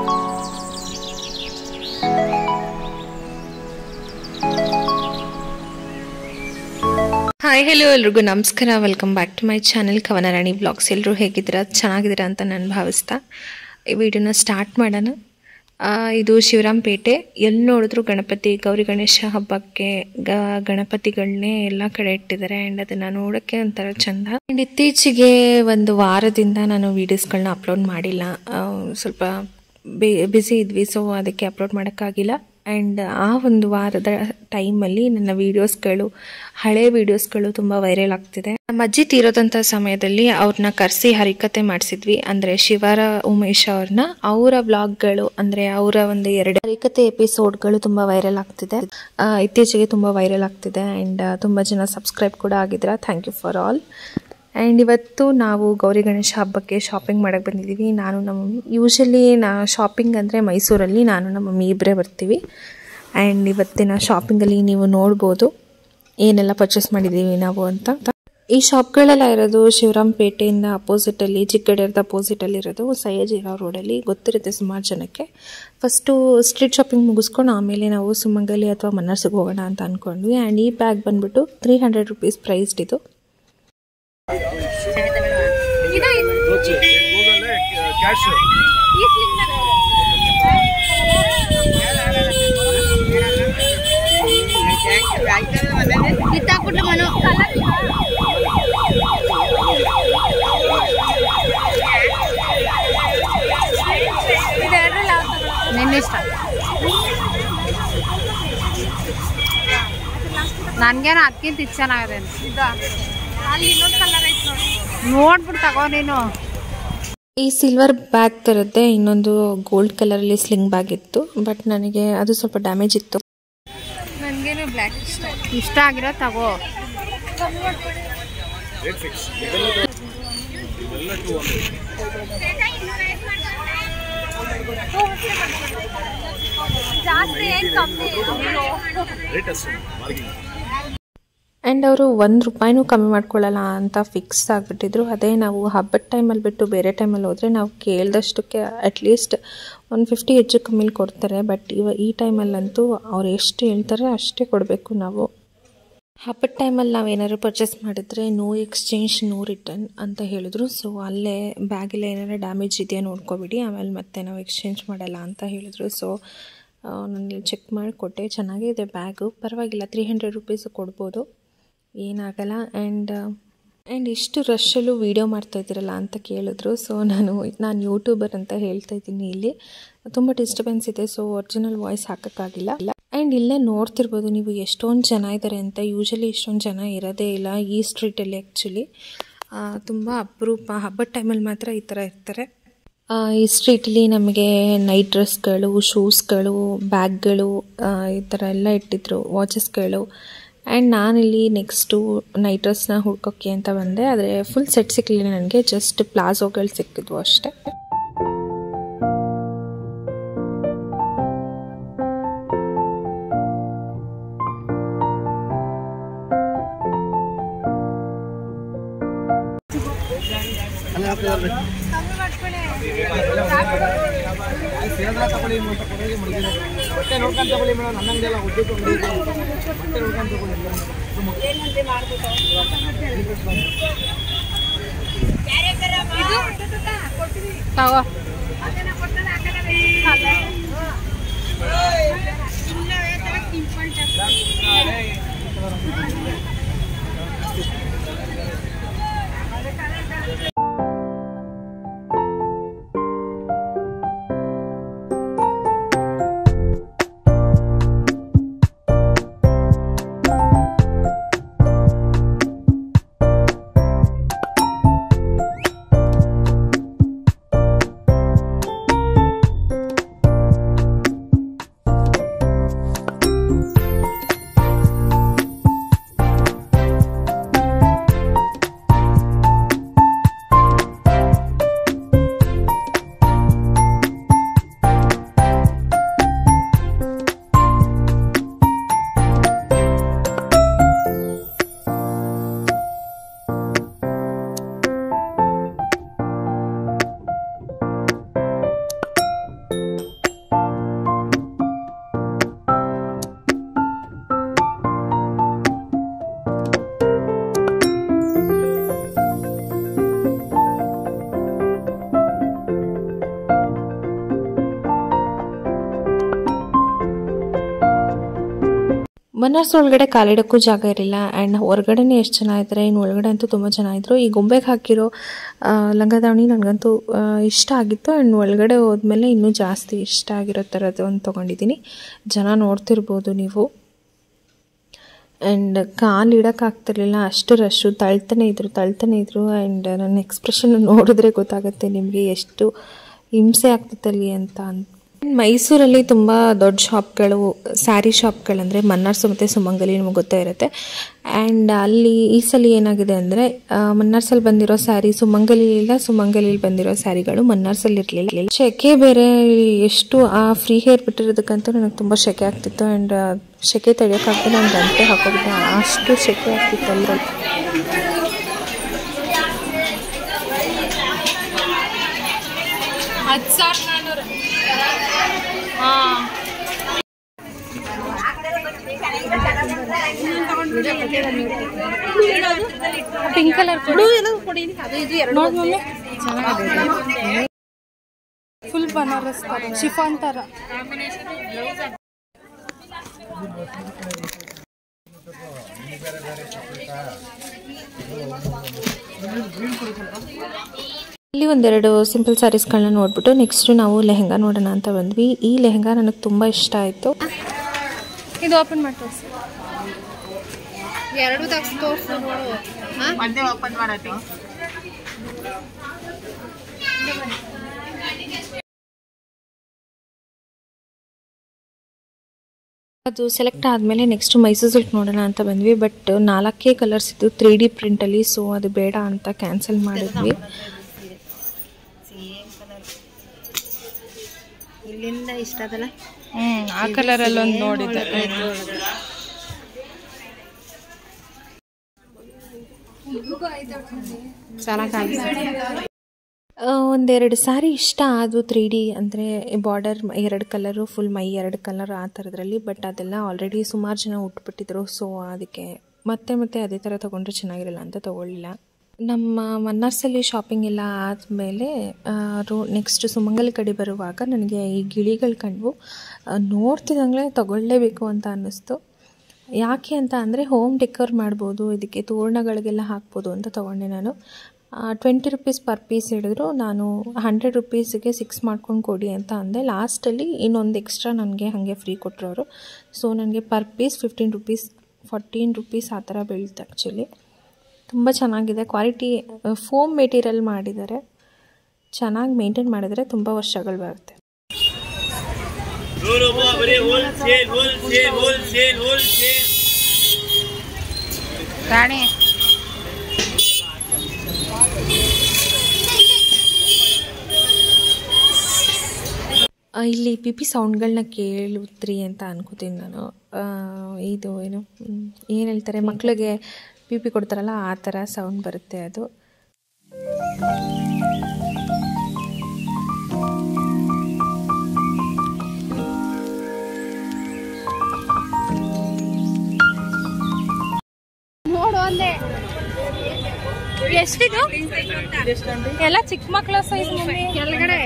hi hello ಎಲ್ರಿಗೂ ನಮಸ್ಕಾರ welcome back to my channel Kavanarani blogs ಎಲ್ಲರೂ ಹೇಗಿದ್ದೀರಾ ಚೆನ್ನಾಗಿದ್ದೀರಾ ಅಂತ ನಾನು ಭಾವಿಸ್ತಾ ಈ ವಿಡಿಯೋನ ಸ್ಟಾರ್ಟ್ ಮಾಡೋಣ ಆ, ಇದು ಶಿವರಾಂಪೇಟೆ ಎಲ್ಲಿ ನೋಡಿದ್ರು ಗಣಪತಿ ಗೌರಿ ಗಣೇಶ ಹಬ್ಬಕ್ಕೆ ಗ ಗಣಪತಿಗಳನ್ನೇ ಎಲ್ಲ ಕಡೆ ಇಟ್ಟಿದ್ದಾರೆ ಆ್ಯಂಡ್ ಅದನ್ನು ನೋಡೋಕ್ಕೆ ಒಂಥರ ಚಂದ ಆ್ಯಂಡ್ ಇತ್ತೀಚೆಗೆ ಒಂದು ವಾರದಿಂದ ನಾನು ವೀಡಿಯೋಸ್ಗಳನ್ನ ಅಪ್ಲೋಡ್ ಮಾಡಿಲ್ಲ ಆ, ಸ್ವಲ್ಪ ಬ್ಯುಸಿ ಇದ್ವಿ ಸೊ ಅದಕ್ಕೆ ಅಪ್ಲೋಡ್ ಮಾಡೋಕ್ಕಾಗಿಲ್ಲ ಆ್ಯಂಡ್ ಆ ಒಂದು ವಾರದ ಟೈಮಲ್ಲಿ ನನ್ನ ವೀಡಿಯೋಸ್ಗಳು ಹಳೆ ವೀಡಿಯೋಸ್ಗಳು ತುಂಬ ವೈರಲ್ ಆಗ್ತಿದೆ ನಮ್ಮ ಅಜ್ಜಿ ತೀರೋದಂಥ ಸಮಯದಲ್ಲಿ ಅವ್ರನ್ನ ಕರೆಸಿ ಹರಿಕತೆ ಮಾಡಿಸಿದ್ವಿ ಅಂದರೆ ಶಿವರ ಉಮೇಶ್ ಅವ್ರನ್ನ ಅವರ ವ್ಲಾಗ್ಗಳು ಅಂದರೆ ಅವರ ಒಂದು ಎರಡು ಹರಿಕತೆ ಎಪಿಸೋಡ್ಗಳು ತುಂಬ ವೈರಲ್ ಆಗ್ತಿದೆ ಆ, ಇತ್ತೀಚೆಗೆ ತುಂಬ ವೈರಲ್ ಆಗ್ತಿದೆ ಆ್ಯಂಡ್ ತುಂಬ ಜನ ಸಬ್ಸ್ಕ್ರೈಬ್ ಕೂಡ ಆಗಿದ್ದೀರಾ thank you for all and ಇವತ್ತು ನಾವು ಗೌರಿ ಗಣೇಶ ಹಬ್ಬಕ್ಕೆ ಶಾಪಿಂಗ್ ಮಾಡೋಕ್ಕೆ ಬಂದಿದ್ದೀವಿ ನಾನು ನಮ್ಮ ಮಮ್ಮಿ ಯೂಶಲಿ ನಾ ಶಾಪಿಂಗ್ ಅಂದರೆ ಮೈಸೂರಲ್ಲಿ ನಾನು ನಮ್ಮ ಮಮ್ಮಿ ಇಬ್ಬರೇ ಬರ್ತೀವಿ ಆ್ಯಂಡ್ ಇವತ್ತಿನ ಶಾಪಿಂಗಲ್ಲಿ ನೀವು ನೋಡ್ಬೋದು ಏನೆಲ್ಲ ಪರ್ಚೇಸ್ ಮಾಡಿದ್ದೀವಿ ನಾವು ಅಂತ ಈ ಶಾಪ್ಗಳೆಲ್ಲ ಇರೋದು ಶಿವರಾಂಪೇಟೆಯಿಂದ ಅಪೋಸಿಟಲ್ಲಿ ಚಿಕ್ಕಡೇರದ ಅಪೋಸಿಟಲ್ಲಿ ಇರೋದು ಸಯ್ಯಜಿರಾವ್ ರೋಡಲ್ಲಿ ಗೊತ್ತಿರುತ್ತೆ ಸುಮಾರು ಜನಕ್ಕೆ ಫಸ್ಟು ಸ್ಟ್ರೀಟ್ ಶಾಪಿಂಗ್ ಮುಗಿಸ್ಕೊಂಡು ಆಮೇಲೆ ನಾವು ಸುಮಂಗಲಿ ಅಥವಾ ಮನ್ನರ್ಸಿಗೆ ಹೋಗೋಣ ಅಂತ ಅಂದ್ಕೊಂಡ್ವಿ ಆ್ಯಂಡ್ ಈ ಬ್ಯಾಗ್ ಬಂದ್ಬಿಟ್ಟು ತ್ರೀ ಹಂಡ್ರೆಡ್ ರುಪೀಸ್ ಪ್ರೈಸ್ಡ್ ಇದು ಗೂಗಲ್ ಕ್ಯಾಶ್ ಕಿತ್ತಾಕ್ಬಿಟ್ಲು ಮನು ನಿನ್ನ ಇಷ್ಟ ನನ್ಗೇನು ಅದಕ್ಕಿಂತ ಇದು ಚೆನ್ನಾಗಿದೆ ಅಲ್ಲಿ ಇನ್ನೊಂದು ಕಲರ್ ಐತೆ ನೋಡ್ಬಿಟ್ಟು ತಗೋ ನೀನು ಈ ಸಿಲ್ವರ್ ಬ್ಯಾಗ್ ಥರದ್ದೇ ಇನ್ನೊಂದು ಗೋಲ್ಡ್ ಕಲರಲ್ಲಿ ಸ್ಲಿಂಗ್ ಬ್ಯಾಗ್ ಇತ್ತು ಬಟ್ ನನಗೆ ಅದು ಸ್ವಲ್ಪ ಡ್ಯಾಮೇಜ್ ಇತ್ತು ನನಗೇನು ಬ್ಲ್ಯಾಕ್ ಇಷ್ಟ ಇಷ್ಟ ಆಗಿರೋ ತಗೋ ರೇಟ್ ಫಿಕ್ಸ್ ಇದೆಲ್ಲ ಇದೆಲ್ಲ ಟೂ ಹಂಡ್ರೆಡ್ ಜಾಸ್ತಿ ಏನು ಕಮ್ಮಿ ರೇಟ್ ಅಷ್ಟೇ ಮಾರ್ಗಿಂಗ್ ಆ್ಯಂಡ್ ಅವರು ಒಂದು ರೂಪಾಯಿನೂ ಕಮ್ಮಿ ಮಾಡ್ಕೊಳ್ಳಲ್ಲ ಅಂತ ಫಿಕ್ಸ್ ಆಗಿಬಿಟ್ಟಿದ್ರು ಅದೇ ನಾವು ಹಬ್ಬದ ಟೈಮಲ್ಲಿ ಬಿಟ್ಟು ಬೇರೆ ಟೈಮಲ್ಲಿ ಹೋದರೆ ನಾವು ಕೇಳಿದಷ್ಟಕ್ಕೆ ಅಟ್ಲೀಸ್ಟ್ ಒಂದು ಫಿಫ್ಟಿ ಹೆಚ್ಚು ಕಮ್ಮಿಲಿ ಕೊಡ್ತಾರೆ ಬಟ್ ಇವ ಈ ಟೈಮಲ್ಲಂತೂ ಅವ್ರು ಎಷ್ಟು ಹೇಳ್ತಾರೆ ಅಷ್ಟೇ ಕೊಡಬೇಕು ನಾವು ಹಬ್ಬದ ಟೈಮಲ್ಲಿ ನಾವು ಏನಾದ್ರು ಪರ್ಚೇಸ್ ಮಾಡಿದ್ರೆ ನೋ ಎಕ್ಸ್ಚೇಂಜ್ ನೋ ರಿಟರ್ನ್ ಅಂತ ಹೇಳಿದ್ರು ಸೊ ಅಲ್ಲೇ ಬ್ಯಾಗಲ್ಲಿ ಏನಾರು ಡ್ಯಾಮೇಜ್ ಇದೆಯಾ ನೋಡ್ಕೊಬಿಡಿ ಆಮೇಲೆ ಮತ್ತೆ ನಾವು ಎಕ್ಸ್ಚೇಂಜ್ ಮಾಡಲ್ಲ ಅಂತ ಹೇಳಿದ್ರು ಸೊ ನಾನು ಚೆಕ್ ಮಾಡಿ ಕೊಟ್ಟೆ ಚೆನ್ನಾಗಿದೆ ಬ್ಯಾಗು ಪರವಾಗಿಲ್ಲ ತ್ರೀ ಹಂಡ್ರೆಡ್ ರುಪೀಸ್ ಕೊಡ್ಬೋದು ಏನಾಗಲ್ಲ ಆ್ಯಂಡ್ ಆ್ಯಂಡ್ ಇಷ್ಟು ರಶಲ್ಲೂ ವೀಡಿಯೋ ಮಾಡ್ತಾ ಇದ್ದೀರಲ್ಲ ಅಂತ ಕೇಳಿದ್ರು ಸೊ ನಾನು ನಾನು ಯೂಟ್ಯೂಬರ್ ಅಂತ ಹೇಳ್ತಾ ಇದ್ದೀನಿ ಇಲ್ಲಿ ತುಂಬ ಡಿಸ್ಟರ್ಬೆನ್ಸ್ ಇದೆ ಸೊ ಒರಿಜಿನಲ್ ವಾಯ್ಸ್ ಹಾಕೋಕ್ಕಾಗಿಲ್ಲ ಆ್ಯಂಡ್ ಇಲ್ಲೇ ನೋಡ್ತಿರ್ಬೋದು ನೀವು ಎಷ್ಟೊಂದು ಜನ ಇದ್ದಾರೆ ಅಂತ ಯೂಶಲಿ ಇಷ್ಟೊಂದು ಜನ ಇರೋದೇ ಇಲ್ಲ ಈ ಸ್ಟ್ರೀಟಲ್ಲಿ ಆ್ಯಕ್ಚುಲಿ ತುಂಬ ಅಪರೂಪ ಹಬ್ಬದ ಟೈಮಲ್ಲಿ ಮಾತ್ರ ಈ ಥರ ಇರ್ತಾರೆ ಆ, ಈ ಸ್ಟ್ರೀಟಲ್ಲಿ ನಮಗೆ ನೈಟ್ ಡ್ರೆಸ್ಗಳು ಶೂಸ್ಗಳು ಬ್ಯಾಗ್ಗಳು ಆ, ಈ ಥರ ಎಲ್ಲ ಇಟ್ಟಿದ್ರು ವಾಚಸ್ಗಳು ಆ್ಯಂಡ್ ನಾನಿಲ್ಲಿ ನೆಕ್ಸ್ಟು ನೈಟ್ ಡ್ರೆಸ್ನ ಹುಡ್ಕೋಕ್ಕೆ ಅಂತ ಬಂದೆ ಆದರೆ ಫುಲ್ ಸೆಟ್ ಸಿಕ್ಕಲಿಲ್ಲ ನನಗೆ ಜಸ್ಟ್ ಪ್ಲಾಜೋಗಳು ಸಿಕ್ಕಿದ್ವು ಅಷ್ಟೇ ಮತ್ತೆ ನೋಡ್ಕೊಂಡು ತಗೊಳ್ಳಿ ಮೇಡಮ್ ನನ್ನಂಗೆಲ್ಲ ಉದ್ಯೋಗ ಮತ್ತೆ ನೋಡ್ಕೊಂಡು ತಗೊಳ್ಳಿ ತಗೋ ಬನಾರಸ್ ಒಳಗಡೆ ಕಾಲಿಡೋಕ್ಕೂ ಜಾಗ ಇರಲಿಲ್ಲ ಆ್ಯಂಡ್ ಹೊರಗಡೆನೇ ಎಷ್ಟು ಜನ ಇದ್ದಾರೆ ಇನ್ನು ಒಳಗಡೆ ಅಂತೂ ತುಂಬ ಜನ ಇದ್ದರು ಈ ಗೊಂಬೆಗೆ ಹಾಕಿರೋ ಆ, ಲಂಗ ದಾವಣಿ ನನಗಂತೂ ಆ, ಇಷ್ಟ ಆಗಿತ್ತು ಆ್ಯಂಡ್ ಒಳಗಡೆ ಹೋದ್ಮೇಲೆ ಇನ್ನೂ ಜಾಸ್ತಿ ಇಷ್ಟ ಆಗಿರೋ ಥರದ್ದು ಒಂದು ತೊಗೊಂಡಿದ್ದೀನಿ ಜನ ನೋಡ್ತಿರ್ಬೋದು ನೀವು ಆ್ಯಂಡ್ ಕಾಲು ಇಡೋಕ್ಕಾಗ್ತಿರ್ಲಿಲ್ಲ ಅಷ್ಟು ರಶ್ಶು ತಳ್ತಾನೆ ಇದ್ರು ತಳ್ತಾನೆ ಇದ್ರು ಆ್ಯಂಡ್ ನನ್ನ ಎಕ್ಸ್ಪ್ರೆಷನ್ ನೋಡಿದ್ರೆ ಗೊತ್ತಾಗುತ್ತೆ ನಿಮಗೆ ಎಷ್ಟು ಹಿಂಸೆ ಆಗ್ತಿತ್ತಲ್ಲಿ ಅಂತ ಅಂತ ಮೈಸೂರಲ್ಲಿ ತುಂಬ ದೊಡ್ಡ ಶಾಪ್ಗಳು ಸ್ಯಾರಿ ಶಾಪ್ಗಳಂದರೆ ಮನ್ನಾರ್ಸು ಮತ್ತು ಸುಮಂಗಲಿ ನಿಮಗೆ ಗೊತ್ತೇ ಇರುತ್ತೆ ಆ್ಯಂಡ್ ಅಲ್ಲಿ ಈ ಸಲ ಏನಾಗಿದೆ ಅಂದರೆ ಮನ್ನಾರ್ಸಲ್ಲಿ ಬಂದಿರೋ ಸ್ಯಾರಿ ಸುಮಂಗಲಿ ಇಲ್ಲ ಸುಮಂಗಲಿಲಿ ಬಂದಿರೋ ಸ್ಯಾರಿಗಳು ಮನ್ನಾರ್ಸಲ್ಲಿ ಇರಲಿಲ್ಲ ಶೆಕೆ ಬೇರೆ ಎಷ್ಟು ಆ ಫ್ರೀ ಹೇರ್ ಬಿಟ್ಟಿರೋದಕ್ಕಂತೂ ನನಗೆ ತುಂಬ ಶೆಕೆ ಆಗ್ತಿತ್ತು ಆ್ಯಂಡ್ ಶೆಕೆ ತಡೆಯೋಕ್ಕಾಗದೆ ನಾನು ಗಂಟೆ ಹಾಕೋಬಿಟ್ಟೆ ಅಷ್ಟು ಶೆಕೆ ಆಗ್ತಿತ್ತು ಅಲ್ಲರಲ್ಲಿ ಹತ್ತು ಸಾವಿರ ನಾನ್ನೂರು ಹಾಂ ಪಿಂಕ್ ಕಲರ್ ಕೊಡು ಫುಲ್ ಬನಾರಸ್ ತರ ಶಿಫಾನ್ ತರ ಇಲ್ಲಿ ಒಂದೆರಡು ಸಿಂಪಲ್ ಸ್ಯಾರೀಸ್ಗಳನ್ನ ನೋಡ್ಬಿಟ್ಟು ನೆಕ್ಸ್ಟ್ ನಾವು ಲೆಹೆಂಗಾ ನೋಡೋಣ ಅಂತ ಬಂದ್ವಿ ಈ ಲೆಹೆಂಗಾ ನನಗೆ ತುಂಬ ಇಷ್ಟ ಆಯಿತು ಇದು ಓಪನ್ ಮಾಡಿ ತೋರಿಸು ಎರಡು ತಗ್ಸ್ ತೋರಿಸು ನೋಡು ಒಂದೇ ಓಪನ್ ಮಾಡತ್ತಿ ಅದು ಸೆಲೆಕ್ಟ್ ಆದಮೇಲೆ ನೆಕ್ಸ್ಟ್ ಮೈಸೂರು ಸಿಲ್ಕ್ ನೋಡೋಣ ಅಂತ ಬಂದ್ವಿ ಬಟ್ ನಾಲ್ಕೇ ಕಲರ್ಸ್ ಇತ್ತು ತ್ರೀ ಡಿ ಪ್ರಿಂಟಲ್ಲಿ ಸೊ ಅದು ಬೇಡ ಅಂತ ಕ್ಯಾನ್ಸಲ್ ಮಾಡಿದ್ವಿ ಇಲ್ಲಿಂದ ಇಷ್ಟ ಅದಲ್ಲ ಹ್ಮ್ ಆ ಕಲರ್ ಅಲ್ಲಿ ಒಂದು ನೋಡಿದ್ದೆ ಚೆನ್ನಾಗಿ ಆ, ಒಂದೆರಡು ಸಾರಿ ಇಷ್ಟ ಆದವು ತ್ರೀ ಡಿ ಅಂದರೆ ಬಾರ್ಡರ್ ಎರಡು ಕಲರು ಫುಲ್ ಮೈ ಎರಡು ಕಲರ್ ಆ ಥರದ್ರಲ್ಲಿ ಬಟ್ ಅದೆಲ್ಲ ಆಲ್ರೆಡಿ ಸುಮಾರು ಜನ ಉಟ್ಬಿಟ್ಟಿದ್ರು ಸೊ ಅದಕ್ಕೆ ಮತ್ತೆ ಮತ್ತೆ ಅದೇ ಥರ ತೊಗೊಂಡ್ರೆ ಚೆನ್ನಾಗಿರಲ್ಲ ಅಂತ ತೊಗೊಳ್ಳಿಲ್ಲ ನಮ್ಮ ಮನ್ನಾರ್ಸಲ್ಲಿ ಶಾಪಿಂಗ್ ಎಲ್ಲ ಆದಮೇಲೆ ರೋ ನೆಕ್ಸ್ಟ್ ಸುಮಂಗಲಿ ಕಡೆ ಬರುವಾಗ ನನಗೆ ಈ ಗಿಳಿಗಳು ಕಂಡ್ವು ಆ, ನೋಡ್ತಿದ್ದಂಗೆ ತಗೊಳ್ಳೇಬೇಕು ಅಂತ ಅನ್ನಿಸ್ತು ಯಾಕೆ ಅಂತ ಅಂದರೆ ಹೋಮ್ ಡೆಕೋರ್ ಮಾಡ್ಬೋದು ಇದಕ್ಕೆ ತೋರಣಗಳಿಗೆಲ್ಲ ಹಾಕ್ಬೋದು ಅಂತ ತೊಗೊಂಡೆ ನಾನು ಟ್ವೆಂಟಿ ರುಪೀಸ್ ಪರ್ ಪೀಸ್ ಹೇಳಿದ್ರು ನಾನು ಹಂಡ್ರೆಡ್ ರುಪೀಸಿಗೆ ಸಿಕ್ಸ್ ಮಾಡ್ಕೊಂಡು ಕೊಡಿ ಅಂತ ಅಂದೆ ಲಾಸ್ಟಲ್ಲಿ ಇನ್ನೊಂದು ಎಕ್ಸ್ಟ್ರಾ ನನಗೆ ಹಾಗೆ ಫ್ರೀ ಕೊಟ್ಟರು ಅವರು ಸೊ ನನಗೆ per piece fifteen rupees fourteen rupees ಆ ಥರ ಬೀಳುತ್ತೆ ಆ್ಯಕ್ಚುಲಿ ತುಂಬ ಚೆನ್ನಾಗಿದೆ ಕ್ವಾಲಿಟಿ ಫೋಮ್ ಮೆಟೀರಿಯಲ್ ಮಾಡಿದ್ದಾರೆ ಚೆನ್ನಾಗಿ ಮೇಂಟೈನ್ ಮಾಡಿದರೆ ತುಂಬ ವರ್ಷಗಳು ಬರುತ್ತೆ ರಾಣಿ ಆ, ಇಲ್ಲಿ ಪಿ ಪಿ ಸೌಂಡ್ಗಳನ್ನ ಕೇಳುತ್ರಿ ಅಂತ ಅನ್ಕೋತೀನಿ ನಾನು ಆ, ಇದು ಏನು ಏನು ಹೇಳ್ತಾರೆ ಮಕ್ಕಳಿಗೆ ಪಿ ಪಿ ಕೊಡ್ತಾರಲ್ಲ ಆ ಥರ ಸೌಂಡ್ ಬರುತ್ತೆ ಅದು ನೋಡು ಒಂದೇ ಎಷ್ಟಿದು ಎಲ್ಲ ಚಿಕ್ಕ ಮಕ್ಕಳ ಸೈಜ್ ಕೆಳಗಡೆ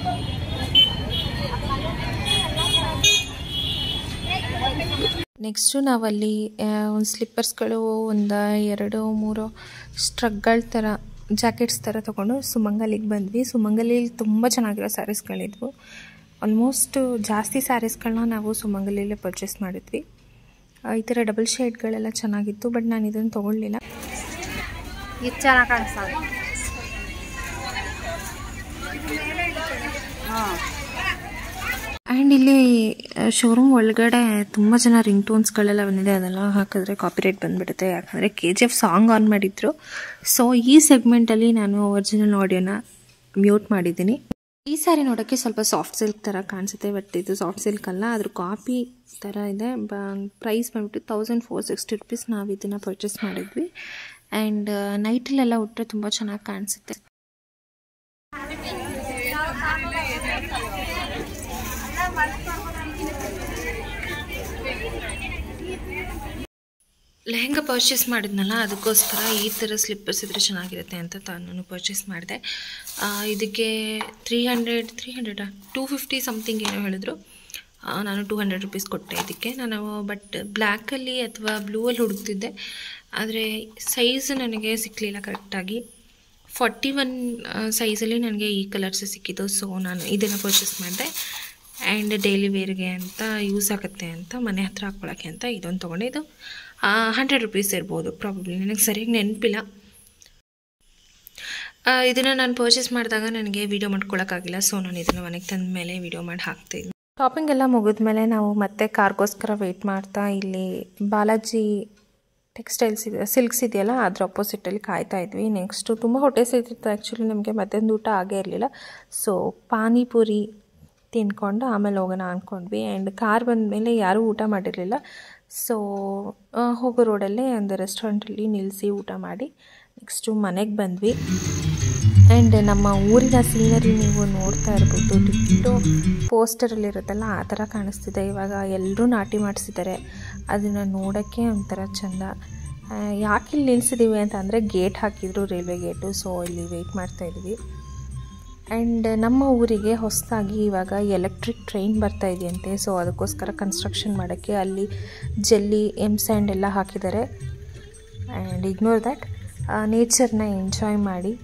ನೆಕ್ಸ್ಟು ನಾವಲ್ಲಿ ಒಂದು ಸ್ಲಿಪ್ಪರ್ಸ್ಗಳು ಒಂದು ಎರಡು ಮೂರು ಸ್ಟ್ರಗ್ಗಳ ಥರ ಜಾಕೆಟ್ಸ್ ಥರ ತೊಗೊಂಡು ಸುಮಂಗಲಿಗೆ ಬಂದ್ವಿ ಸುಮಂಗಲಿಲಿ ತುಂಬ ಚೆನ್ನಾಗಿರೋ ಸ್ಯಾರೀಸ್ಗಳಿದ್ವು ಆಲ್ಮೋಸ್ಟ್ ಜಾಸ್ತಿ ಸ್ಯಾರೀಸ್ಗಳನ್ನ ನಾವು ಸುಮಂಗಲಿಯಲ್ಲೇ ಪರ್ಚೇಸ್ ಮಾಡಿದ್ವಿ ಆ, ಈ ಥರ ಡಬಲ್ ಶೇಡ್ಗಳೆಲ್ಲ ಚೆನ್ನಾಗಿತ್ತು ಬಟ್ ನಾನು ಇದನ್ನು ತೊಗೊಳ್ಳಿಲ್ಲ ಇದು ಚೆನ್ನಾಗಿ ಕಾಣಿಸ್ತದೆ ಆ್ಯಂಡ್ ಇಲ್ಲಿ ಶೋರೂಮ್ ಒಳಗಡೆ ತುಂಬ ಜನ ರಿಂಗ್ ಟೋನ್ಸ್ಗಳೆಲ್ಲ ಬಂದಿದೆ ಅದೆಲ್ಲ ಹಾಕಿದ್ರೆ ಕಾಪಿರೈಟ್ ಬಂದ್ಬಿಡುತ್ತೆ ಯಾಕಂದರೆ K G F song on ಮಾಡಿದ್ರು ಸೊ ಈ ಸೆಗ್ಮೆಂಟಲ್ಲಿ ನಾನು ಒರಿಜಿನಲ್ ಆಡಿಯೋನ ಮ್ಯೂಟ್ ಮಾಡಿದ್ದೀನಿ ಈ ಸಾರಿ ನೋಡೋಕ್ಕೆ ಸ್ವಲ್ಪ ಸಾಫ್ಟ್ ಸಿಲ್ಕ್ ಥರ ಕಾಣಿಸುತ್ತೆ ಬಟ್ ಇದು ಸಾಫ್ಟ್ ಸಿಲ್ಕ್ ಅಲ್ಲ ಅದ್ರ ಕಾಪಿ ಥರ ಇದೆ ಬ ಪ್ರೈಸ್ ಬಂದ್ಬಿಟ್ಟು ತೌಸಂಡ್ ಫೋರ್ ಸಿಕ್ಸ್ಟಿ ರುಪೀಸ್ ನಾವು ಇದನ್ನು ಪರ್ಚೇಸ್ ಮಾಡಿದ್ವಿ ಆ್ಯಂಡ್ ನೈಟಲ್ಲೆಲ್ಲ ಉಟ್ಟರೆ ತುಂಬ ಚೆನ್ನಾಗಿ ಕಾಣಿಸುತ್ತೆ ಲೆಹೆಂಗಾ ಪರ್ಚೇಸ್ ಮಾಡಿದ್ನಲ್ಲ ಅದಕ್ಕೋಸ್ಕರ ಈ ಥರ ಸ್ಲಿಪ್ಪರ್ಸ್ ಇದ್ರೆ ಚೆನ್ನಾಗಿರುತ್ತೆ ಅಂತ ತಾ- ನಾನು ಪರ್ಚೇಸ್ ಮಾಡಿದೆ ಆ, ಇದಕ್ಕೆ ತ್ರೀ ಹಂಡ್ರೆಡ್ ತ್ರೀ ಹಂಡ್ರೆಡಾ ಟೂ ಫಿಫ್ಟಿ ಸಮಥಿಂಗ್ ಏನೋ ಹೇಳಿದ್ರು ಆ, ನಾನು ಟೂ ಹಂಡ್ರೆಡ್ ರುಪೀಸ್ ಕೊಟ್ಟೆ ಇದಕ್ಕೆ ನಾನು ಬಟ್ ಬ್ಲ್ಯಾಕಲ್ಲಿ ಅಥವಾ ಬ್ಲೂವಲ್ಲಿ ಹುಡುಕ್ತಿದ್ದೆ ಆದರೆ ಸೈಜ್ ನನಗೆ ಸಿಕ್ಕಲಿಲ್ಲ ಕರೆಕ್ಟಾಗಿ ಫಾರ್ಟಿ ಒನ್ ಸೈಜಲ್ಲಿ ನನಗೆ ಈ ಕಲರ್ಸ್ ಸಿಕ್ಕಿದ್ದು ಸೊ ನಾನು ಇದನ್ನು ಪರ್ಚೇಸ್ ಮಾಡಿದೆ ಆ್ಯಂಡ್ ಡೈಲಿ ವೇರ್ಗೆ ಅಂತ ಯೂಸ್ ಆಗುತ್ತೆ ಅಂತ ಮನೆ ಹತ್ರ ಹಾಕ್ಕೊಳ್ಳೋಕ್ಕೆ ಅಂತ ಇದೊಂದು ತೊಗೊಂಡೆ ಇದು ಹಂಡ್ರೆಡ್ ರುಪೀಸ್ ಇರ್ಬೋದು ಪ್ರಾಬಬ್ಲಿ ನನಗೆ ಸರಿಯಾಗಿ ನೆನಪಿಲ್ಲ ಇದನ್ನು ನಾನು ಪರ್ಚೇಸ್ ಮಾಡಿದಾಗ ನನಗೆ ವೀಡಿಯೋ ಮಾಡ್ಕೊಳಕ್ಕಾಗಿಲ್ಲ ಸೊ ನಾನು ಇದನ್ನು ಮನೆಗೆ ತಂದ ಮೇಲೆ ವೀಡಿಯೋ ಮಾಡಿ ಹಾಕ್ತೀನಿ ಶಾಪಿಂಗ್ ಎಲ್ಲ ಮುಗಿದ್ಮೇಲೆ ನಾವು ಮತ್ತೆ ಕಾರ್ಗೋಸ್ಕರ ವೆಯ್ಟ್ ಮಾಡ್ತಾ ಇಲ್ಲಿ ಬಾಲಾಜಿ ಟೆಕ್ಸ್ಟೈಲ್ಸ್ ಇದೆ ಸಿಲ್ಕ್ಸ್ ಇದೆಯಲ್ಲ ಅದ್ರ ಅಪೋಸಿಟಲ್ಲಿ ಕಾಯ್ತಾ ಇದ್ವಿ ನೆಕ್ಸ್ಟು ತುಂಬ ಹೊಟ್ಟೆ ಸೇರ್ತಿತ್ತು ಆ್ಯಕ್ಚುಲಿ ನಮಗೆ ಮಧ್ಯಾಹ್ನದ ಊಟ ಆಗೇ ಇರಲಿಲ್ಲ ಸೊ ಪಾನಿಪುರಿ ತಿನ್ಕೊಂಡು ಆಮೇಲೆ ಹೋಗೋಣ ಅಂದ್ಕೊಂಡ್ವಿ ಆ್ಯಂಡ್ ಕಾರ್ ಬಂದಮೇಲೆ ಯಾರೂ ಊಟ ಮಾಡಿರಲಿಲ್ಲ ಸೊ ಹೋಗೋ ರೋಡಲ್ಲೇ ಒಂದು ರೆಸ್ಟೋರೆಂಟಲ್ಲಿ ನಿಲ್ಲಿಸಿ ಊಟ ಮಾಡಿ ನೆಕ್ಸ್ಟು ಮನೆಗೆ ಬಂದ್ವಿ ಆ್ಯಂಡ್ ನಮ್ಮ ಊರಿನ ಸೀನರಿ ನೀವು ನೋಡ್ತಾ ಇರ್ಬೋದು ಡಿಟ್ಟು ಪೋಸ್ಟರಲ್ಲಿರುತ್ತಲ್ಲ ಆ ಥರ ಕಾಣಿಸ್ತಿದೆ ಇವಾಗ ಎಲ್ಲರೂ ನಾಟಿ ಮಾಡಿಸಿದ್ದಾರೆ ಅದನ್ನು ನೋಡೋಕ್ಕೆ ಒಂಥರ ಚೆಂದ ಯಾಕೆ ಇಲ್ಲಿ ನಿಲ್ಸಿದ್ದೀವಿ ಅಂತ ಅಂದರೆ ಗೇಟ್ ಹಾಕಿದ್ರು ರೈಲ್ವೆ ಗೇಟು ಸೊ ಇಲ್ಲಿ ವೆಯ್ಟ್ ಮಾಡ್ತಾ ಇದ್ವಿ ಆ್ಯಂಡ್ ನಮ್ಮ ಊರಿಗೆ ಹೊಸದಾಗಿ ಇವಾಗ ಎಲೆಕ್ಟ್ರಿಕ್ ಟ್ರೈನ್ ಬರ್ತಾ ಇದೆಯಂತೆ ಸೊ ಅದಕ್ಕೋಸ್ಕರ ಕನ್ಸ್ಟ್ರಕ್ಷನ್ ಮಾಡೋಕ್ಕೆ ಅಲ್ಲಿ ಜಲ್ಲಿ ಎಮ್ ಸ್ಯಾಂಡ್ ಎಲ್ಲ ಹಾಕಿದ್ದಾರೆ ಆ್ಯಂಡ್ ಇಗ್ನೋರ್ ದ್ಯಾಟ್ ನೇಚರ್ನ ಎಂಜಾಯ್ ಮಾಡಿ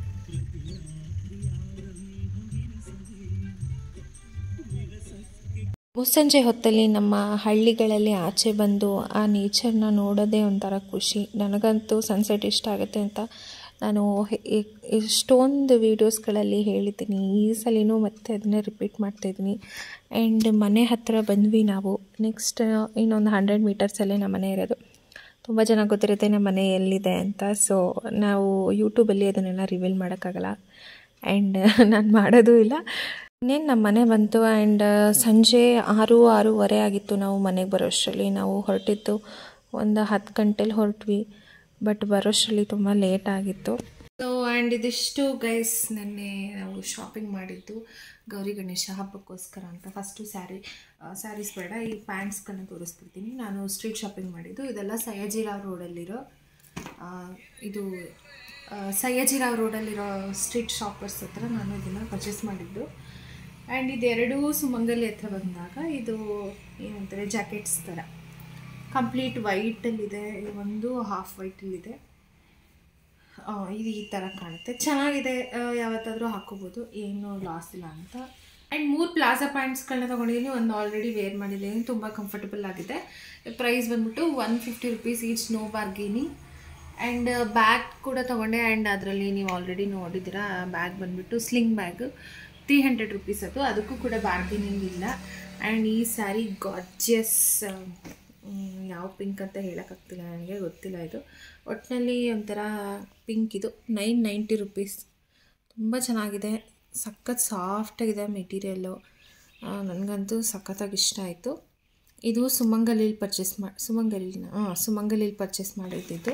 ಮುಸ್ಸಂಜೆ ಹೊತ್ತಲ್ಲಿ ನಮ್ಮ ಹಳ್ಳಿಗಳಲ್ಲಿ ಆಚೆ ಬಂದು ಆ ನೇಚರ್ನ ನೋಡೋದೇ ಒಂಥರ ಖುಷಿ ನನಗಂತೂ ಸನ್ಸೆಟ್ ಇಷ್ಟ ಆಗುತ್ತೆ ಅಂತ ನಾನು ಹೆ- ಎ- ಎಷ್ಟೊಂದು ವೀಡಿಯೋಸ್ಗಳಲ್ಲಿ ಹೇಳಿದ್ದೀನಿ ಈ ಸಲಿನೂ ಮತ್ತೆ ಅದನ್ನೇ ರಿಪೀಟ್ ಮಾಡ್ತಾಯಿದ್ದೀನಿ ಆ್ಯಂಡ್ ಮನೆ ಹತ್ತಿರ ಬಂದ್ವಿ ನಾವು ನೆಕ್ಸ್ಟ್ ಇನ್ನೊಂದು ಹಂಡ್ರೆಡ್ ಮೀಟರ್ಸಲ್ಲೇ ನಮ್ಮ ಮನೆ ಇರೋದು ತುಂಬ ಜನ ಗೊತ್ತಿರುತ್ತೆ ನಮ್ಮ ಮನೆ ಎಲ್ಲಿದೆ ಅಂತ ಸೊ ನಾವು ಯೂಟ್ಯೂಬಲ್ಲಿ ಅದನ್ನೆಲ್ಲ ರಿವೀಲ್ ಮಾಡೋಕ್ಕಾಗಲ್ಲ ಆ್ಯಂಡ್ ನಾನು ಮಾಡೋದು ಇಲ್ಲ ಇನ್ನೇನು ನಮ್ಮ ಮನೆ ಬಂತು ಆ್ಯಂಡ್ ಸಂಜೆ ಆರು ಆರೂವರೆ ಆಗಿತ್ತು ನಾವು ಮನೆಗೆ ಬರೋಷ್ಟರಲ್ಲಿ ನಾವು ಹೊರಟಿದ್ದು ಒಂದು ಹತ್ತು ಗಂಟೆಲಿ ಹೊರಟ್ವಿ ಬಟ್ ಬರೋಷ್ಟರಲ್ಲಿ ತುಂಬ ಲೇಟ್ ಆಗಿತ್ತು ಸೊ ಆ್ಯಂಡ್ ಇದಿಷ್ಟು ಗೈಸ್ ನೆನ್ನೆ ನಾವು ಶಾಪಿಂಗ್ ಮಾಡಿದ್ದು ಗೌರಿ ಗಣೇಶ ಹಬ್ಬಕ್ಕೋಸ್ಕರ ಅಂತ ಫಸ್ಟು ಸ್ಯಾರಿ ಸ್ಯಾರೀಸ್ ಬೇಡ ಈ ಪ್ಯಾಂಟ್ಸ್ಗಳನ್ನ ತೋರಿಸ್ಬಿಡ್ತೀನಿ ನಾನು ಸ್ಟ್ರೀಟ್ ಶಾಪಿಂಗ್ ಮಾಡಿದ್ದು ಇದೆಲ್ಲ ಸಯ್ಯಾಜಿರಾವ್ ರೋಡಲ್ಲಿರೋ ಆ, ಇದು ಆ, ಸಯ್ಯಾಜಿರಾವ್ ರೋಡಲ್ಲಿರೋ ಸ್ಟ್ರೀಟ್ ಶಾಪರ್ಸ್ ಹತ್ರ ನಾನು ಇದನ್ನು ಪರ್ಚೇಸ್ ಮಾಡಿದ್ದು ಆ್ಯಂಡ್ ಇದೆರಡೂ ಸುಮಂಗಲಿ ಹತ್ರ ಬಂದಾಗ ಇದು ಏನಂತಾರೆ ಜಾಕೆಟ್ಸ್ ಥರ ಕಂಪ್ಲೀಟ್ ವೈಟಲ್ಲಿದೆ ಒಂದು ಹಾಫ್ ವೈಟಲ್ಲಿದೆ ಆ, ಇದು ಈ ಥರ ಕಾಣುತ್ತೆ ಚೆನ್ನಾಗಿದೆ ಆ, ಯಾವತ್ತಾದರೂ ಹಾಕೋಬೋದು ಏನು ಲಾಸ್ ಇಲ್ಲ ಅಂತ ಆ್ಯಂಡ್ ಮೂರು ಪ್ಲಾಜಾ ಪ್ಯಾಂಟ್ಸ್ಗಳನ್ನ ತೊಗೊಂಡಿದ್ದೀನಿ ಒಂದು ಆಲ್ರೆಡಿ ವೇರ್ ಮಾಡಿದ್ದೀನಿ ತುಂಬ ಕಂಫರ್ಟಬಲ್ ಆಗಿದೆ ಪ್ರೈಸ್ ಬಂದ್ಬಿಟ್ಟು one fifty rupees each no bargaining and bag ಕೂಡ ತೊಗೊಂಡೆ ಆ್ಯಂಡ್ ಅದರಲ್ಲಿ ನೀವು ಆಲ್ರೆಡಿ ನೋಡಿದ್ದೀರಾ ಬ್ಯಾಗ್ ಬಂದ್ಬಿಟ್ಟು sling bag three hundred rupees ಅದು ಅದಕ್ಕೂ ಕೂಡ ಬಾರ್ಗೇನಿಂಗ್ ಇಲ್ಲ ಆ್ಯಂಡ್ ಈ ಸ್ಯಾರಿ ಗಾರ್ಜಿಯಸ್ ಯಾವ ಪಿಂಕ್ ಅಂತ ಹೇಳೋಕ್ಕಾಗ್ತಿಲ್ಲ ನನಗೆ ಗೊತ್ತಿಲ್ಲ ಇದು ಒಟ್ಟಿನಲ್ಲಿ ಒಂಥರ ಪಿಂಕ್ ಇದು ನೈನ್ ನೈಂಟಿ ರುಪೀಸ್ ತುಂಬ ಚೆನ್ನಾಗಿದೆ ಸಖತ್ ಸಾಫ್ಟಾಗಿದೆ ಮೆಟೀರಿಯಲ್ಲು ನನಗಂತೂ ಸಖತ್ತಾಗಿ ಇಷ್ಟ ಆಯಿತು ಇದು ಸುಮಂಗಲಿಲಿ ಪರ್ಚೇಸ್ ಮಾಡಿ ಸುಮಂಗಲಿನ ಹಾಂ ಸುಮಂಗಲಿಲಿ ಪರ್ಚೇಸ್ ಮಾಡಿದ್ದಿದ್ದು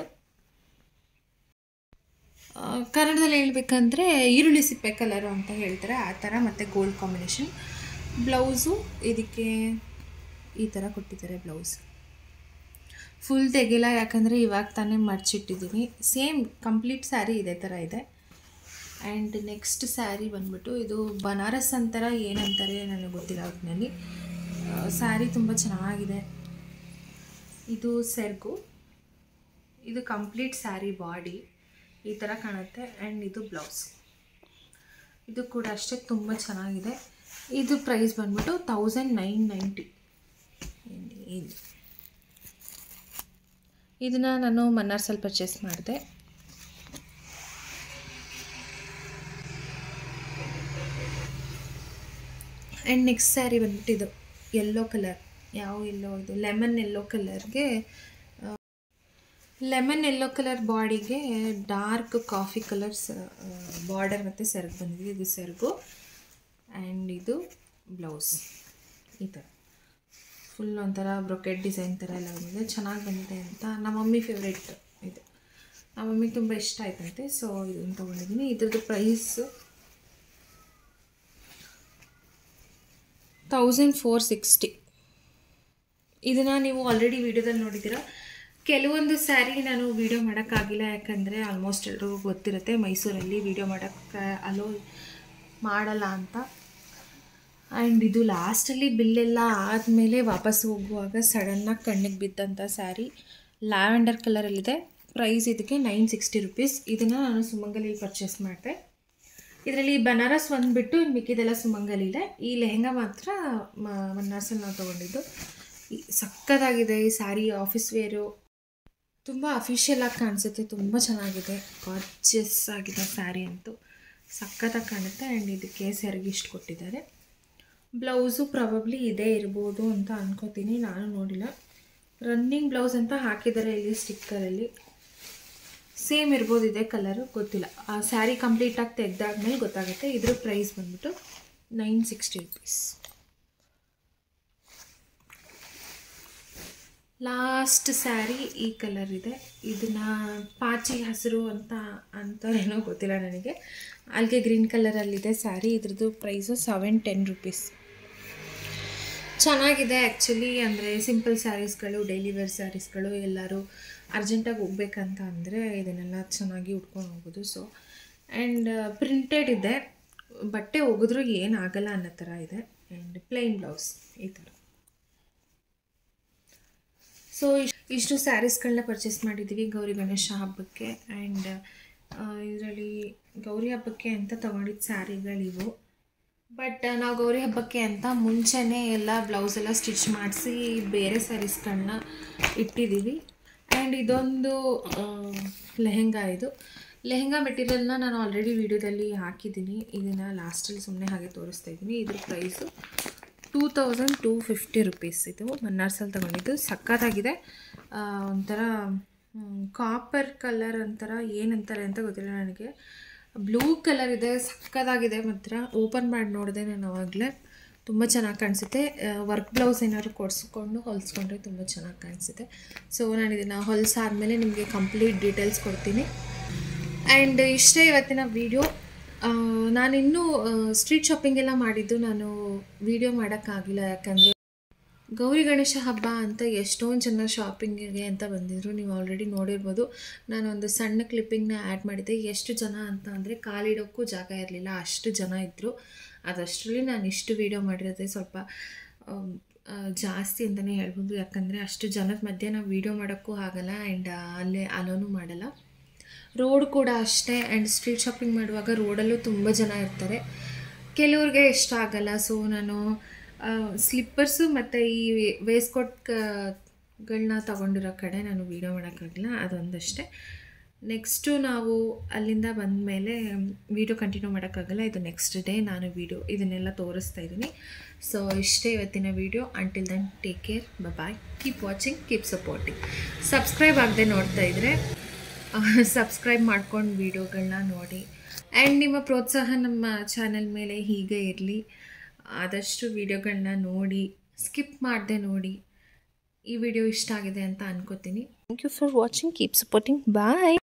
ಆ, ಕನ್ನಡದಲ್ಲಿ ಹೇಳ್ಬೇಕಂದ್ರೆ ಈರುಳ್ಳಿ ಸಿಪ್ಪೆ ಕಲರು ಅಂತ ಹೇಳ್ತಾರೆ ಆ ಥರ ಮತ್ತು ಗೋಲ್ಡ್ ಕಾಂಬಿನೇಷನ್ ಬ್ಲೌಸು ಇದಕ್ಕೆ ಈ ಥರ ಕೊಟ್ಟಿದ್ದಾರೆ ಬ್ಲೌಸ್ ಫುಲ್ ತೆಗಿಲ್ಲ ಯಾಕಂದರೆ ಇವಾಗ ತಾನೇ ಮಡ್ಚಿಟ್ಟಿದ್ದೀನಿ ಸೇಮ್ ಕಂಪ್ಲೀಟ್ ಸ್ಯಾರಿ ಇದೇ ಥರ ಇದೆ ಆ್ಯಂಡ್ ನೆಕ್ಸ್ಟ್ ಸ್ಯಾರಿ ಬಂದ್ಬಿಟ್ಟು ಇದು ಬನಾರಸ್ ಅಂತಾರ ಏನಂತಾರೆ ನನಗೆ ಗೊತ್ತಿಲ್ಲ ಒಟ್ಟಿನಲ್ಲಿ ಸ್ಯಾರಿ ತುಂಬ ಚೆನ್ನಾಗಿದೆ ಇದು ಸೆರ್ಗು ಇದು ಕಂಪ್ಲೀಟ್ ಸ್ಯಾರಿ ಬಾಡಿ ಈ ಥರ ಕಾಣುತ್ತೆ ಆ್ಯಂಡ್ ಇದು ಬ್ಲೌಸ್ ಇದು ಕೂಡ ಅಷ್ಟೇ ತುಂಬ ಚೆನ್ನಾಗಿದೆ ಇದು ಪ್ರೈಸ್ ಬಂದ್ಬಿಟ್ಟು ತೌಸಂಡ್ ನೈನ್ ನೈಂಟಿ ಇದು ಇದನ್ನು ನಾನು ಮನ್ನಾರ್ಸಲ್ಲಿ ಪರ್ಚೇಸ್ ಮಾಡಿದೆ ಆ್ಯಂಡ್ ನೆಕ್ಸ್ಟ್ ಸ್ಯಾರಿ ಬಂದ್ಬಿಟ್ಟು ಇದು ಯೆಲ್ಲೋ ಕಲರ್ ಯಾವ ಎಲ್ಲೋ ಇದು ಲೆಮನ್ ಯೆಲ್ಲೋ ಕಲರ್ಗೆ ಲೆಮನ್ ಯೆಲ್ಲೋ ಕಲರ್ ಬಾಡಿಗೆ ಡಾರ್ಕ್ ಕಾಫಿ ಕಲರ್ಸ್ ಬಾರ್ಡರ್ ಮತ್ತು ಸೆರಗು ಬಂದಿದೆ ಇದು ಸೆರಗು ಆ್ಯಂಡ್ ಇದು ಬ್ಲೌಸ್ ಈ ಥರ ಫುಲ್ ಒಂಥರ ಬ್ರೊಕೆಟ್ ಡಿಸೈನ್ ಥರ ಎಲ್ಲ ಬಂದಿದೆ ಚೆನ್ನಾಗಿ ಬಂದಿದೆ ಅಂತ ನಮ್ಮ ಮಮ್ಮಿ ಫೇವ್ರೇಟ್ ಇದು ನಮ್ಮ ಮಮ್ಮಿಗೆ ತುಂಬ ಇಷ್ಟ ಆಯ್ತಂತೆ ಸೊ ಇದನ್ನು ತೊಗೊಂಡಿದ್ದೀನಿ ಇದ್ರದ್ದು ಪ್ರೈಸು ತೌಸಂಡ್ ಫೋರ್ ಸಿಕ್ಸ್ಟಿ ಇದನ್ನು ನೀವು ಆಲ್ರೆಡಿ ವಿಡಿಯೋದಲ್ಲಿ ನೋಡಿದ್ದೀರಾ ಕೆಲವೊಂದು ಸ್ಯಾರಿ ನಾನು ವೀಡಿಯೋ ಮಾಡೋಕ್ಕಾಗಿಲ್ಲ ಯಾಕಂದರೆ ಆಲ್ಮೋಸ್ಟ್ ಎಲ್ರಿಗೂ ಗೊತ್ತಿರುತ್ತೆ ಮೈಸೂರಲ್ಲಿ ವೀಡಿಯೋ ಮಾಡೋಕ್ಕೆ ಅಲೋ ಮಾಡಲ್ಲ ಅಂತ ಆ್ಯಂಡ್ ಇದು ಲಾಸ್ಟಲ್ಲಿ ಬಿಲ್ಲೆಲ್ಲ ಆದಮೇಲೆ ವಾಪಸ್ ಹೋಗುವಾಗ ಸಡನ್ನಾಗಿ ಕಣ್ಣಿಗೆ ಬಿದ್ದಂಥ ಸ್ಯಾರಿ ಲ್ಯಾವೆಂಡರ್ ಕಲರಲ್ಲಿದೆ ಪ್ರೈಸ್ ಇದಕ್ಕೆ ನೈನ್ ಸಿಕ್ಸ್ಟಿ ರುಪೀಸ್ ಇದನ್ನು ನಾನು ಸುಮಂಗಲಿ ಪರ್ಚೇಸ್ ಮಾಡಿದೆ ಇದರಲ್ಲಿ ಬನಾರಸ್ ಒಂದು ಬಿಟ್ಟು ಇನ್ನು ಮಿಕ್ಕಿದೆಲ್ಲ ಸುಮಂಗಲಿದೆ ಈ ಲೆಹೆಂಗಾ ಮಾತ್ರ ಮನ್ನಾರ್ಸಲ್ಲಿ ನಾವು ತೊಗೊಂಡಿದ್ದು ಈ ಸಕ್ಕತ್ತಾಗಿದೆ ಈ ಸ್ಯಾರಿ ಆಫೀಸ್ ವೇರು ತುಂಬ ಅಫಿಷಿಯಲ್ ಆಗಿ ಕಾಣಿಸುತ್ತೆ ತುಂಬ ಚೆನ್ನಾಗಿದೆ ಕಾರ್ಜಿಯಸ್ ಆಗಿದೆ ಸ್ಯಾರಿ ಅಂತೂ ಸಖತ್ತಾಗಿ ಕಾಣುತ್ತೆ ಆ್ಯಂಡ್ ಇದಕ್ಕೆ ಸೆರಗಿ ಇಷ್ಟು ಕೊಟ್ಟಿದ್ದಾರೆ ಬ್ಲೌಸು ಪ್ರಾಬಬ್ಲಿ ಇದೇ ಇರ್ಬೋದು ಅಂತ ಅನ್ಕೋತೀನಿ ನಾನು ನೋಡಿಲ್ಲ ರನ್ನಿಂಗ್ ಬ್ಲೌಸ್ ಅಂತ ಹಾಕಿದ್ದಾರೆ ಇಲ್ಲಿ ಸ್ಟಿಕ್ಕರಲ್ಲಿ ಸೇಮ್ ಇರ್ಬೋದು ಇದೇ ಕಲರು ಗೊತ್ತಿಲ್ಲ ಆ ಸ್ಯಾರಿ ಕಂಪ್ಲೀಟಾಗಿ ತೆಗ್ದಾದ್ಮೇಲೆ ಗೊತ್ತಾಗುತ್ತೆ ಇದ್ರ ಪ್ರೈಸ್ ಬಂದ್ಬಿಟ್ಟು nine sixty rupees last saree ಈ ಕಲರ್ ಇದೆ ಇದನ್ನ ಪಾಚಿ ಹಸಿರು ಅಂತ ಅಂತಾರೇನೋ ಗೊತ್ತಿಲ್ಲ ನನಗೆ ಅಲ್ಲಿಗೆ ಗ್ರೀನ್ ಕಲರಲ್ಲಿದೆ ಸ್ಯಾರಿ ಇದ್ರದ್ದು ಪ್ರೈಸು ಸೆವೆನ್ ಟೆನ್ ರುಪೀಸ್ ಚೆನ್ನಾಗಿದೆ ಆ್ಯಕ್ಚುಲಿ ಅಂದರೆ ಸಿಂಪಲ್ ಸ್ಯಾರೀಸ್ಗಳು ಡೈಲಿ ವೇರ್ ಸ್ಯಾರೀಸ್ಗಳು ಎಲ್ಲರೂ ಅರ್ಜೆಂಟಾಗಿ ಹೋಗ್ಬೇಕಂತ ಅಂದರೆ ಇದನ್ನೆಲ್ಲ ಚೆನ್ನಾಗಿ ಉಟ್ಕೊಂಡು ಹೋಗೋದು ಸೊ ಆ್ಯಂಡ್ ಪ್ರಿಂಟೆಡ್ ಇದೆ ಬಟ್ಟೆ ಒಗೆದ್ರೂ ಏನಾಗಲ್ಲ ಅನ್ನೋ ಥರ ಇದೆ ಆ್ಯಂಡ್ ಪ್ಲೈನ್ ಬ್ಲೌಸ್ ಈ ಥರ ಸೊ ಇಷ್ಟು ಸ್ಯಾರೀಸ್ಗಳನ್ನ ಪರ್ಚೇಸ್ ಮಾಡಿದ್ದೀವಿ ಗೌರಿ ಗಣೇಶ ಹಬ್ಬಕ್ಕೆ ಆ್ಯಂಡ್ ಇದರಲ್ಲಿ ಗೌರಿ ಹಬ್ಬಕ್ಕೆ ಅಂತ ತೊಗೊಂಡಿದ್ದ ಸ್ಯಾರಿಗಳಿವು ಬಟ್ ನಾವು ಗೌರಿ ಹಬ್ಬಕ್ಕೆ ಅಂತ ಮುಂಚೆನೇ ಎಲ್ಲ ಬ್ಲೌಸ್ ಎಲ್ಲ ಸ್ಟಿಚ್ ಮಾಡಿಸಿ ಬೇರೆ ಸ್ಯಾರೀಸ್ಗಳನ್ನ ಇಟ್ಟಿದ್ದೀವಿ ಆ್ಯಂಡ್ ಇದೊಂದು ಲೆಹೆಂಗಾ ಇದು ಲೆಹೆಂಗಾ ಮೆಟೀರಿಯಲ್ನ ನಾನು ಆಲ್ರೆಡಿ ವಿಡಿಯೋದಲ್ಲಿ ಹಾಕಿದ್ದೀನಿ ಇದನ್ನು ಲಾಸ್ಟಲ್ಲಿ ಸುಮ್ಮನೆ ಹಾಗೆ ತೋರಿಸ್ತಾ ಇದ್ದೀನಿ ಇದ್ರ price two thousand two fifty rupees ಇದು ಮನ್ನಾರ್ಸಲ್ಲಿ ತೊಗೊಂಡಿದ್ದು ಸಕ್ಕತ್ತಾಗಿದೆ ಆ, ಒಂಥರ ಕಾಪರ್ ಕಲರ್ ಅಂತಾರ ಏನಂತಾರೆ ಅಂತ ಗೊತ್ತಿಲ್ಲ ನನಗೆ ಬ್ಲೂ ಕಲರ್ ಇದೆ ಸಕ್ಕತ್ತಾಗಿದೆ ಮಾತ್ರ ಓಪನ್ ಮಾಡಿ ನೋಡಿದೆ ನಾನು ಆವಾಗಲೇ ತುಂಬ ಚೆನ್ನಾಗಿ ಕಾಣಿಸುತ್ತೆ ವರ್ಕ್ ಬ್ಲೌಸ್ ಏನಾದ್ರು ಕೊಡಿಸ್ಕೊಂಡು ಹೊಲಿಸ್ಕೊಂಡ್ರೆ ತುಂಬ ಚೆನ್ನಾಗಿ ಕಾಣಿಸುತ್ತೆ ಸೊ ನಾನು ಇದನ್ನು ಹೊಲಿಸಾದ್ಮೇಲೆ ನಿಮಗೆ ಕಂಪ್ಲೀಟ್ ಡೀಟೇಲ್ಸ್ ಕೊಡ್ತೀನಿ ಆ್ಯಂಡ್ ಇಷ್ಟೇ ಇವತ್ತಿನ ವಿಡಿಯೋ ನಾನಿನ್ನೂ ಸ್ಟ್ರೀಟ್ ಶಾಪಿಂಗ್ ಎಲ್ಲ ಮಾಡಿದ್ದು ನಾನು ವಿಡಿಯೋ ಮಾಡೋಕ್ಕಾಗಿಲ್ಲ ಯಾಕಂದರೆ ಗೌರಿ ಗಣೇಶ ಹಬ್ಬ ಅಂತ ಎಷ್ಟೊಂದು ಜನ ಶಾಪಿಂಗಿಗೆ ಅಂತ ಬಂದಿದ್ರು ನೀವು ಆಲ್ರೆಡಿ ನೋಡಿರ್ಬೋದು ನಾನೊಂದು ಸಣ್ಣ ಕ್ಲಿಪ್ಪಿಂಗ್ನ ಆ್ಯಡ್ ಮಾಡಿದ್ದೆ ಎಷ್ಟು ಜನ ಅಂತ ಅಂದರೆ ಕಾಲಿಡೋಕ್ಕೂ ಜಾಗ ಇರಲಿಲ್ಲ ಅಷ್ಟು ಜನ ಇದ್ದರು ಅದಷ್ಟರಲ್ಲಿ ನಾನು ಇಷ್ಟು ವೀಡಿಯೋ ಮಾಡಿರೋದೇ ಸ್ವಲ್ಪ ಆಮ್, ಆ, ಜಾಸ್ತಿ ಅಂತಲೇ ಹೇಳ್ಬೋದು ಯಾಕಂದರೆ ಅಷ್ಟು ಜನದ ಮಧ್ಯೆ ನಾವು ವೀಡಿಯೋ ಮಾಡೋಕ್ಕೂ ಆಗಲ್ಲ ಆ್ಯಂಡ್ ಅಲ್ಲೇ ಅಲೋನು ಮಾಡಲ್ಲ ರೋಡ್ ಕೂಡ ಅಷ್ಟೇ ಆ್ಯಂಡ್ ಸ್ಟ್ರೀಟ್ ಶಾಪಿಂಗ್ ಮಾಡುವಾಗ ರೋಡಲ್ಲೂ ತುಂಬ ಜನ ಇರ್ತಾರೆ ಕೆಲವ್ರಿಗೆ ಇಷ್ಟ ಆಗಲ್ಲ ಸೊ ನಾನು ಸ್ಲಿಪ್ಪರ್ಸು ಮತ್ತು ಈ ವೇಸ್ಕೋಟ್ಗಳನ್ನ ತಗೊಂಡಿರೋ ಕಡೆ ನಾನು ವೀಡಿಯೋ ಮಾಡೋಕ್ಕಾಗಲ್ಲ ಅದೊಂದಷ್ಟೇ ನೆಕ್ಸ್ಟು ನಾವು ಅಲ್ಲಿಂದ ಬಂದ ಮೇಲೆ ವೀಡಿಯೋ ಕಂಟಿನ್ಯೂ ಮಾಡೋಕ್ಕಾಗಲ್ಲ ಇದು ನೆಕ್ಸ್ಟ್ ಡೇ ನಾನು ವೀಡಿಯೋ ಇದನ್ನೆಲ್ಲ ತೋರಿಸ್ತಾ ಇದ್ದೀನಿ ಸೊ ಇಷ್ಟೇ ಇವತ್ತಿನ video until then take care bye keep watching keep supporting subscribe ಆಗದೆ ನೋಡ್ತಾ ಇದ್ದರೆ ಸಬ್ಸ್ಕ್ರೈಬ್ ಮಾಡ್ಕೊಂಡು ವೀಡಿಯೋಗಳನ್ನ ನೋಡಿ ಆ್ಯಂಡ್ ನಿಮ್ಮ ಪ್ರೋತ್ಸಾಹ ನಮ್ಮ ಚಾನಲ್ ಮೇಲೆ ಹೀಗೆ ಇರಲಿ ಆದಷ್ಟು ವೀಡಿಯೋಗಳನ್ನ ನೋಡಿ ಸ್ಕಿಪ್ ಮಾಡದೆ ನೋಡಿ ಈ ವಿಡಿಯೋ ಇಷ್ಟ ಆಗಿದೆ ಅಂತ ಅನ್ಕೋತೀನಿ thank you for watching keep supporting bye